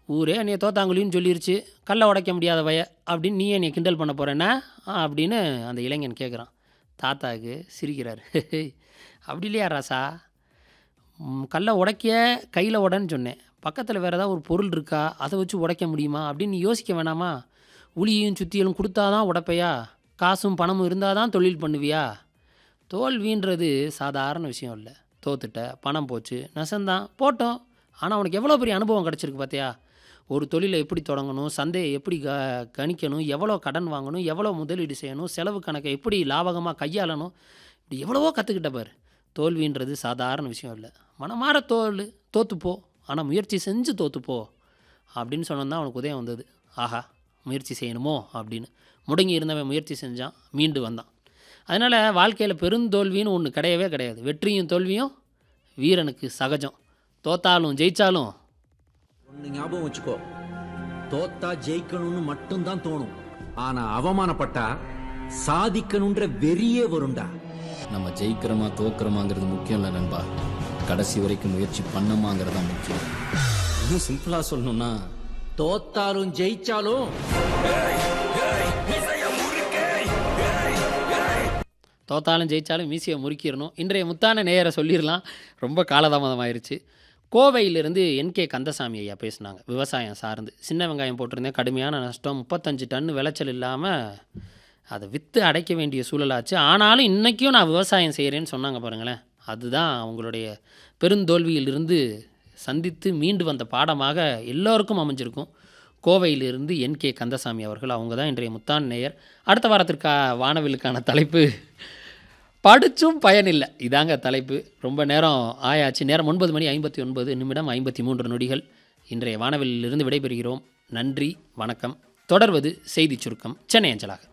ஊரே என்னைய தோத்தாங்குழின்னு சொல்லிருச்சு கல்லை உடைக்க முடியாத வய அப்படின்னு நீ என்னை கிண்டல் பண்ண போகிறேன்னா அப்படின்னு அந்த இளைஞன் கேட்குறான் தாத்தாவுக்கு சிரிக்கிறாரு அப்படி இல்லையா ராசா ம், கல்லை உடைக்க கையில் உடன்னு சொன்னேன் பக்கத்தில் வேறு ஏதாவது ஒரு பொருள் இருக்கா அதை வச்சு உடைக்க முடியுமா அப்படின்னு நீ யோசிக்க வேணாமா உளியும் சுத்தியலும் கொடுத்தாதான் உடைப்பையா காசும் பணமும் இருந்தால் தான் தொழில் பண்ணுவியா தோல்வின்றது சாதாரண விஷயம் இல்லை தோத்துட்ட பணம் போச்சு நசந்தான் போட்டோம் ஆனால் உனக்கு எவ்வளோ பெரிய அனுபவம் கிடச்சிருக்கு பார்த்தியா ஒரு தொழிலை எப்படி தொடங்கணும் சந்தையை எப்படி க கணிக்கணும் எவ்வளோ கடன் வாங்கணும் எவ்வளோ முதலீடு செய்யணும் செலவு கணக்கை எப்படி லாபகமாக கையாளணும் இப்படி எவ்வளவோ கற்றுக்கிட்ட பாரு தோல்வின்றது சாதாரண விஷயம் இல்லை மனமாற தோல் தோத்துப்போ ஆனால் முயற்சி செஞ்சு தோத்துப்போ அப்படின்னு சொன்னோம் தான் அவனுக்கு உதயம் வந்தது ஆஹா முயற்சி செய்யணுமோ அப்படின்னு முடங்கி இருந்தவன் முயற்சி செஞ்சான் மீண்டு வந்தான் அதனால் வாழ்க்கையில் பெருந்தோல்வின்னு ஒன்று கிடையவே கிடையாது வெற்றியும் தோல்வியும் வீரனுக்கு சகஜம் தோத்தாலும் ஜெயிச்சாலும் ஒன்னு ஞாபகம் வச்சுக்கோ தோத்தா ஜெயிக்கணும்னு மட்டும்தான் தோணும் ஆனா அவமானப்பட்டா சாதிக்கணும்ன்ற வெறியே வரும்டா நம்ம ஜெயிக்கிறோமா தோக்குறோமாங்கிறது முக்கியம் இல்லை நண்பா கடைசி வரைக்கும் முயற்சி பண்ணோமாங்கிறது தான் முக்கியம் இன்னும் சிம்பிளாக சொல்லணும்னா தோத்தாலும் ஜெயிச்சாலும் தோத்தாலும் ஜெயிச்சாலும் மீசியை முறுக்கிடணும் இன்றைய முத்தான நேயரை சொல்லிடலாம் ரொம்ப காலதாமதம் ஆயிருச்சு கோவையிலிருந்து என்கே கந்தசாமி ஐயா பேசுனாங்க விவசாயம் சார்ந்து சின்ன வெங்காயம் போட்டிருந்தேன் கடுமையான நஷ்டம் முப்பத்தஞ்சு டன் விளைச்சல் இல்லாமல் அதை விற்று அடைக்க வேண்டிய சூழலாச்சு ஆனாலும் இன்றைக்கும் நான் விவசாயம் செய்கிறேன்னு சொன்னாங்க பாருங்களேன் அதுதான் அவங்களுடைய பெருந்தோல்வியிலிருந்து சந்தித்து மீண்டு வந்த பாடமாக எல்லோருக்கும் அமைஞ்சிருக்கும் கோவையிலிருந்து என் கே கந்தசாமி அவர்கள் அவங்க தான் இன்றைய முத்தான் நேயர் அடுத்த வாரத்திற்கா வானவிலுக்கான தலைப்பு படிச்சும் பயனில்லை இதாங்க தலைப்பு ரொம்ப நேரம் ஆயாச்சு நேரம் ஒன்பது மணி ஐம்பத்தி ஒன்பது நிமிடம் ஐம்பத்தி மூன்று நொடிகள் இன்றைய வானவிலிருந்து விடைபெறுகிறோம் நன்றி வணக்கம் தொடர்வது செய்திச் சுருக்கம் சென்னை அஞ்சலாக